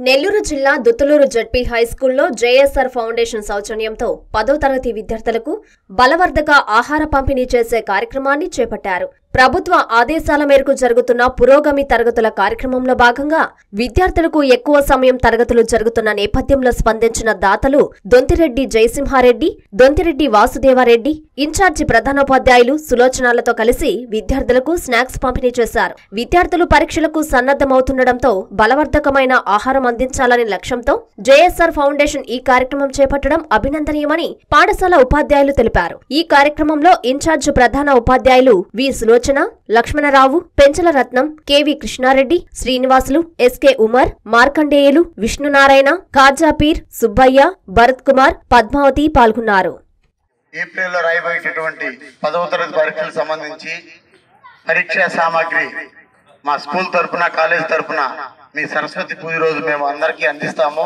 నెల్లూరు జిల్లా దుత్తలూరు జడ్పీ హైస్కూల్లో JSR foundation సౌజన్యంతో పదో తరగతి విద్యార్థులకు బలవర్ధక ఆహార పంపిణీ చేసే కార్యక్రమాన్ని చేపట్టారు ప్రభుత్వ ఆదేశాల మేరకు జరుగుతున్న పురోగమి తరగతుల కార్యక్రమంలో భాగంగా విద్యార్థులకు ఎక్కువ సమయం తరగతులు జరుగుతున్న నేపథ్యంలో స్పందించిన దాతలు దొంతిరెడ్డి జయసింహారెడ్డి దొంతిరెడ్డి వాసుదేవారెడ్డి ఇన్ఛార్జి ప్రధానోపాధ్యాయులు సులోచనాలతో కలిసి విద్యార్థులకు స్నాక్స్ పంపిణీ చేశారు విద్యార్థులు పరీక్షలకు సన్నద్దమవుతుండటంతో బలవర్ధకమైన ఆహారం అందించాలనే లక్ష్యంతో జేఎస్ఆర్ ఫౌండేషన్ ఈ కార్యక్రమం చేపట్టడం అభినందనీయమని పాఠశాల ఉపాధ్యాయులు తెలిపారు ఈ కార్యక్రమంలో ఇన్ఛార్జ్ ప్రధాన ఉపాధ్యాయులు V Sulochana Lakshmanarao Penchala Ratnam KV Krishnareddy Srinivasulu SK Umar Markandeyulu Vishnunarayana Kajapeer Subbaiah Bharat Kumar Padmavathi పాల్గొన్నారు ఏప్రిల్లో రాయబోయేటటువంటి పదవ తరగతి పరీక్షలకు సంబంధించి పరీక్షా సామాగ్రి మా స్కూల్ తరపున కాలేజ్ తరపున మీ సరస్వతి పూజ రోజు మేము అందరికీ అందిస్తాము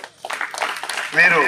మీరు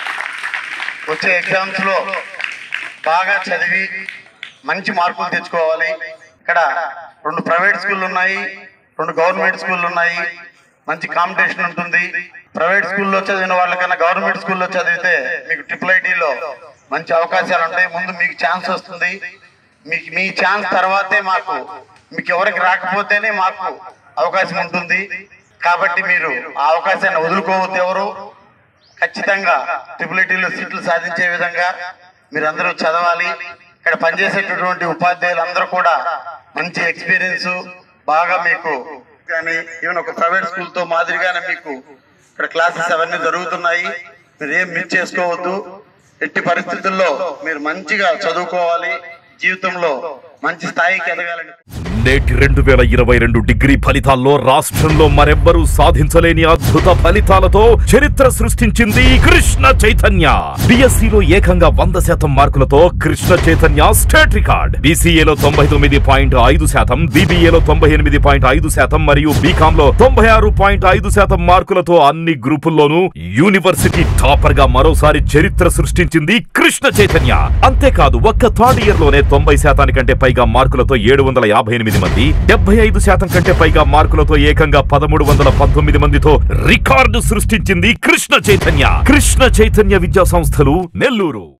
వచ్చే ఎగ్జామ్స్ లో బాగా చదివి మంచి మార్కులు తెచ్చుకోవాలి ఇక్కడ రెండు ప్రైవేట్ స్కూళ్ళు ఉన్నాయి రెండు గవర్నమెంట్ స్కూళ్ళు ఉన్నాయి మంచి కాంపిటీషన్ ఉంటుంది ప్రైవేట్ స్కూల్లో చదివిన వాళ్ళకన్నా గవర్నమెంట్ స్కూల్లో చదివితే మీకు ట్రిపుల్ ఐటీలో మంచి అవకాశాలు ఉంటాయి ముందు మీకు ఛాన్స్ వస్తుంది మీకు మీ ఛాన్స్ తర్వాతే మాకు మీకు ఎవరికి రాకపోతేనే మాకు అవకాశం ఉంటుంది కాబట్టి మీరు ఆ అవకాశాన్ని వదులుకోవద్దు ఎవరు ఖచ్చితంగా ట్రిపుల్ ఐటీలో సీట్లు సాధించే విధంగా మీరందరూ చదవాలి ఇక్కడ పనిచేసేటటువంటి ఉపాధ్యాయులు అందరూ కూడా మంచి ఎక్స్పీరియన్స్ బాగా మీకు కానీ ఈవెన్ ఒక ప్రైవేట్ స్కూల్ తో మాదిరిగానే మీకు ఇక్కడ క్లాసెస్ అవన్నీ జరుగుతున్నాయి మీరు ఏం మిస్ చేసుకోవద్దు ఎట్టి పరిస్థితుల్లో మీరు మంచిగా చదువుకోవాలి జీవితంలో మంచి స్థాయికి ఎదగాలని నేటి రెండు వేల ఇరవై రెండు డిగ్రీ ఫలితాల్లో రాష్ట్రంలో మరెవ్వరూ సాధించలేని అద్భుత ఫలితాలతో చరిత్ర సృష్టించింది కృష్ణ చైతన్య బిఎస్సిలో ఏకంగా వంద శాతం మార్కులతో కృష్ణ చైతన్య స్టేట్ రికార్డ్ బీసీఏలో తొంభై తొమ్మిది పాయింట్ ఐదు శాతం బీబీఏలో తొంభై ఎనిమిది పాయింట్ ఐదు శాతం మరియు బీకామ్ లో తొంభై ఆరు పాయింట్ ఐదు శాతం మార్కులతో అన్ని గ్రూపుల్లోనూ యూనివర్సిటీ టాపర్ గా మరోసారి చరిత్ర సృష్టించింది కృష్ణ చైతన్య అంతేకాదు ఒక్క థర్డ్ ఇయర్ లోనే తొంభై శాతానికంటే పైగా మార్కులతో ఏడు వందల యాభై ఎనిమిది మంది డెబ్బై ఐదు శాతం కంటే పైగా మార్కులతో ఏకంగా పదమూడు వందల పంతొమ్మిది మందితో రికార్డు సృష్టించింది కృష్ణ చైతన్య కృష్ణ చైతన్య విద్యా సంస్థలు నెల్లూరు